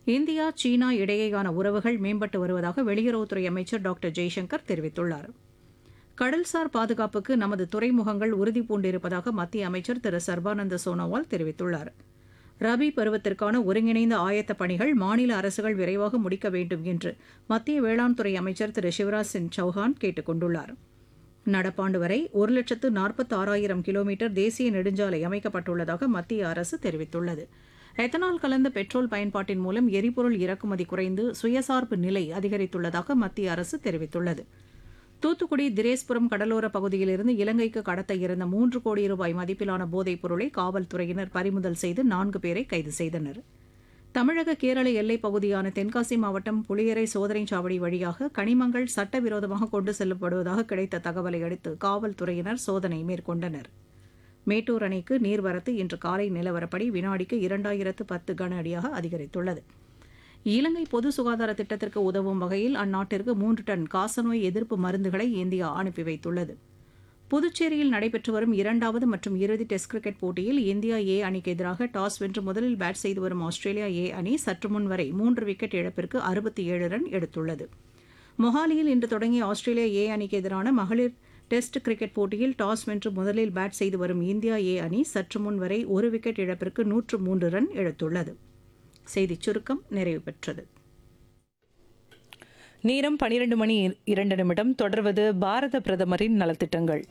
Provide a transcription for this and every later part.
India சீனா இடையேயான உறவுகள் மேம்பட்டு வருவதாக வெளியுறவுத்துறை அமைச்சர் டாக்டர் ஜெய்சங்கர் தெரிவித்துள்ளார் கடல்சார் பாதுகாப்புக்கு நமது துறைமுகங்கள் உறுதி பூண்டிருப்பதாக மத்திய அமைச்சர் திரு சர்பானந்த சோனோவால் தெரிவித்துள்ளார் ரபி பருவத்திற்கான ஒருங்கிணைந்த ஆயத்த பணிகள் மாநில அரசுகள் விரைவாக முடிக்க வேண்டும் என்று மத்திய வேளாண் துறை அமைச்சர் திரு சிவராஜ் சிங் சௌஹான் கேட்டுக் கொண்டுள்ளார் நடப்பாண்டு வரை ஒரு லட்சத்து நாற்பத்தி ஆறாயிரம் கிலோமீட்டர் தேசிய நெடுஞ்சாலை அமைக்கப்பட்டுள்ளதாக மத்திய அரசு தெரிவித்துள்ளது எத்தனால் கலந்த பெட்ரோல் பயன்பாட்டின் மூலம் எரிபொருள் இறக்குமதி குறைந்து சுயசார்பு நிலை அதிகரித்துள்ளதாக மத்திய அரசு தெரிவித்துள்ளது தூத்துக்குடி திரேஸ்புரம் கடலோர பகுதியிலிருந்து இலங்கைக்கு கடத்த இருந்த மூன்று கோடி ரூபாய் மதிப்பிலான போதைப் பொருளை காவல்துறையினர் பறிமுதல் செய்து நான்கு பேரை கைது செய்தனர் தமிழக கேரள எல்லைப் பகுதியான தென்காசி மாவட்டம் புளியரை சோதனைச் சாவடி வழியாக கனிமங்கள் சட்டவிரோதமாக கொண்டு செல்லப்படுவதாக கிடைத்த தகவலை அடுத்து காவல்துறையினர் சோதனை மேற்கொண்டனர் மேட்டூர் அணைக்கு நீர்வரத்து இன்று காலை நிலவரப்படி வினாடிக்கு இரண்டாயிரத்து பத்து கன அடியாக அதிகரித்துள்ளது இலங்கை பொது சுகாதார திட்டத்திற்கு உதவும் வகையில் அந்நாட்டிற்கு மூன்று டன் காசநோய் எதிர்ப்பு மருந்துகளை இந்தியா அனுப்பி வைத்துள்ளது புதுச்சேரியில் நடைபெற்று வரும் இரண்டாவது மற்றும் இறுதி டெஸ்ட் கிரிக்கெட் போட்டியில் இந்தியா ஏ அணிக்கு எதிராக டாஸ் வென்று முதலில் பேட் செய்து வரும் ஆஸ்திரேலியா ஏ அணி சற்று முன் வரை மூன்று விக்கெட் இழப்பிற்கு அறுபத்தி ஏழு ரன் எடுத்துள்ளது மொஹாலியில் இன்று தொடங்கிய ஆஸ்திரேலியா ஏ அணிக்கு எதிரான மகளிர் டெஸ்ட் கிரிக்கெட் போட்டியில் டாஸ் வென்று முதலில் பேட் செய்து வரும் இந்தியா ஏ அணி சற்று முன் வரை ஒரு விக்கெட் இழப்பிற்கு நூற்று மூன்று ரன் எடுத்துள்ளது செய்திச் சுருக்கம் நிறைவு பெற்றது நேரம் பனிரெண்டு மணி இரண்டு நிமிடம் தொடர்வது பாரத பிரதமரின் நலத்திட்டங்கள்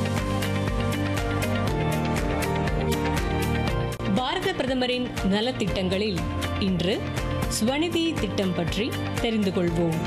பாரத பிரதமரின் நலத்திட்டங்களில் இன்று ஸ்வநிதி திட்டம் பற்றி தெரிந்து கொள்வோம்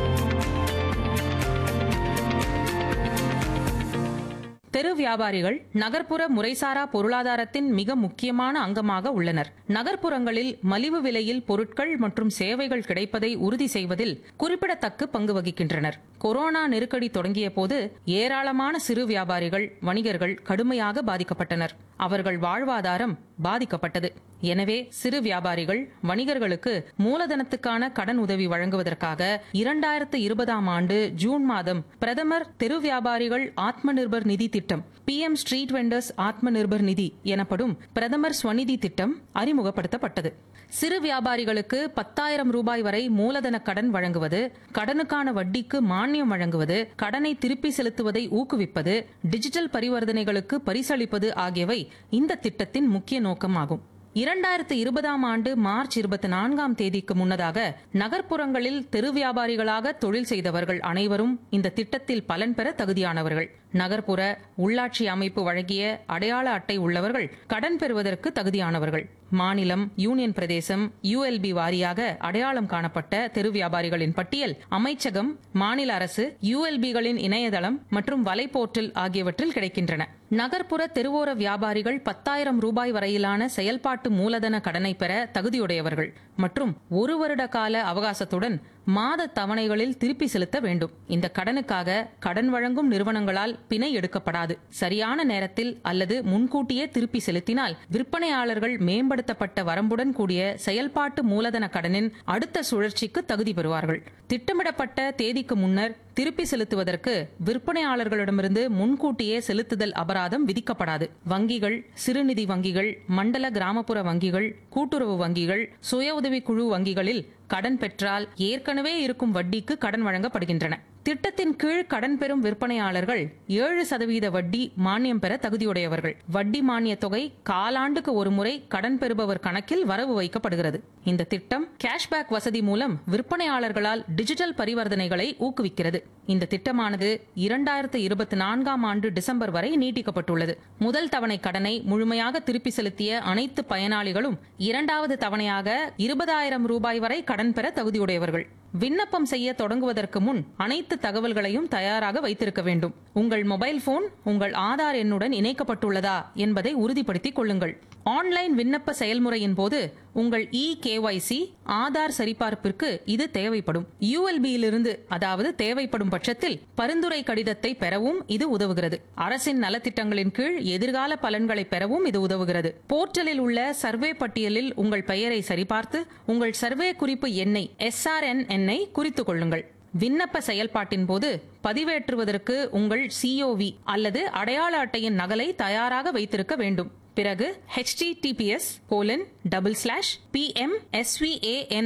தெரு வியாபாரிகள் நகர்ப்புற முறைசாரா பொருளாதாரத்தின் மிக முக்கியமான அங்கமாக உள்ளனர் நகர்ப்புறங்களில் மலிவு விலையில் பொருட்கள் மற்றும் சேவைகள் கிடைப்பதை உறுதி செய்வதில் குறிப்பிடத்தக்க பங்கு வகிக்கின்றனர் கொரோனா நெருக்கடி தொடங்கிய போது ஏராளமான சிறு வியாபாரிகள் வணிகர்கள் கடுமையாக பாதிக்கப்பட்டனர் அவர்கள் வாழ்வாதாரம் பாதிக்கப்பட்டது எனவே சிறு வியாபாரிகள் வணிகர்களுக்கு மூலதனத்துக்கான கடன் உதவி வழங்குவதற்காக இரண்டாயிரத்து இருபதாம் ஆண்டு ஜூன் மாதம் பிரதமர் தெரு வியாபாரிகள் ஆத்ம நிர்பர் நிதி திட்டம் பி எம் ஸ்ட்ரீட் வெண்டர்ஸ் ஆத்ம நிர்பர் நிதி எனப்படும் பிரதமர் ஸ்வநிதி திட்டம் அறிமுகப்படுத்தப்பட்டது சிறு வியாபாரிகளுக்கு பத்தாயிரம் ரூபாய் வரை மூலதன கடன் வழங்குவது கடனுக்கான வட்டிக்கு மானியம் வழங்குவது கடனை திருப்பி செலுத்துவதை ஊக்குவிப்பது டிஜிட்டல் பரிவர்த்தனைகளுக்கு பரிசளிப்பது ஆகியவை இந்த திட்டத்தின் முக்கிய நோக்கமாகும் இரண்டாயிரத்து இருபதாம் ஆண்டு மார்ச் இருபத்தி நான்காம் தேதிக்கு முன்னதாக நகர்ப்புறங்களில் தெரு வியாபாரிகளாக தொழில் செய்தவர்கள் அனைவரும் இந்த திட்டத்தில் பலன் பெற தகுதியானவர்கள் நகர்ப்புற உள்ளாட்சி அமைப்பு வழங்கிய அடையாள அட்டை உள்ளவர்கள் கடன் பெறுவதற்கு தகுதியானவர்கள் மாநிலம் யூனியன் பிரதேசம் யுஎல்பி வாரியாக அடையாளம் காணப்பட்ட தெரு வியாபாரிகளின் பட்டியல் அமைச்சகம் மாநில அரசு யுஎல்பிகளின் இணையதளம் மற்றும் வலைப்போர்ட்டல் ஆகியவற்றில் கிடைக்கின்றன நகர்ப்புற தெருவோர வியாபாரிகள் பத்தாயிரம் ரூபாய் வரையிலான செயல்பாட்டு மூலதன கடனை பெற தகுதியுடையவர்கள் மற்றும் ஒரு வருட கால அவகாசத்துடன் மாத தவணைகளில் திருப்பி செலுத்த வேண்டும் இந்த கடனுக்காக கடன் வழங்கும் நிறுவனங்களால் பிணை எடுக்கப்படாது சரியான நேரத்தில் அல்லது முன்கூட்டியே திருப்பி செலுத்தினால் விற்பனையாளர்கள் மேம்படுத்தப்பட்ட வரம்புடன் கூடிய செயல்பாட்டு மூலதன கடனின் அடுத்த சுழற்சிக்கு தகுதி பெறுவார்கள் திட்டமிடப்பட்ட தேதிக்கு முன்னர் திருப்பி செலுத்துவதற்கு விற்பனையாளர்களிடமிருந்து முன்கூட்டியே செலுத்துதல் அபராதம் விதிக்கப்படாது வங்கிகள் சிறுநிதி வங்கிகள் மண்டல கிராமப்புற வங்கிகள் கூட்டுறவு வங்கிகள் சுய உதவிக்குழு வங்கிகளில் கடன் பெற்றால் ஏற்கனவே இருக்கும் வட்டிக்கு கடன் வழங்கப்படுகின்றன திட்டத்தின் கீழ் கடன் பெறும் விற்பனையாளர்கள் ஏழு சதவீத வட்டி மானியம் பெற தகுதியுடையவர்கள் வட்டி மானிய தொகை காலாண்டுக்கு ஒரு முறை கடன் பெறுபவர் கணக்கில் வரவு வைக்கப்படுகிறது இந்த திட்டம் கேஷ்பேக் வசதி மூலம் விற்பனையாளர்களால் டிஜிட்டல் பரிவர்த்தனைகளை ஊக்குவிக்கிறது இந்த திட்டமானது இரண்டாயிரத்து இருபத்தி நான்காம் ஆண்டு டிசம்பர் வரை நீட்டிக்கப்பட்டுள்ளது முதல் தவணை கடனை முழுமையாக திருப்பி செலுத்திய அனைத்து பயனாளிகளும் இரண்டாவது தவணையாக இருபதாயிரம் ரூபாய் வரை கடன் பெற தகுதியுடையவர்கள் விண்ணப்பம் செய்ய தொடங்குவதற்கு முன் அனைத்து தகவல்களையும் தயாராக வைத்திருக்க வேண்டும் உங்கள் மொபைல் போன் உங்கள் ஆதார் எண்ணுடன் இணைக்கப்பட்டுள்ளதா என்பதை உறுதிப்படுத்திக் கொள்ளுங்கள் ஆன்லைன் விண்ணப்ப செயல்முறையின் போது உங்கள் இ கேஒய்சி ஆதார் சரிபார்ப்பிற்கு இது தேவைப்படும் யூஎல்பியிலிருந்து அதாவது தேவைப்படும் பட்சத்தில் பரிந்துரை கடிதத்தை பெறவும் இது உதவுகிறது அரசின் நலத்திட்டங்களின் கீழ் எதிர்கால பலன்களை பெறவும் இது உதவுகிறது போர்ட்டலில் உள்ள சர்வே பட்டியலில் உங்கள் பெயரை சரிபார்த்து உங்கள் சர்வே குறிப்பு எண்ணை எஸ்ஆர்என் எண்ணை குறித்துக் கொள்ளுங்கள் விண்ணப்ப செயல்பாட்டின் போது பதிவேற்றுவதற்கு உங்கள் சிஓவி அல்லது அடையாள அட்டையின் நகலை தயாராக வைத்திருக்க வேண்டும் பிறகு https colon double slash P M எஸ்விஏஎன்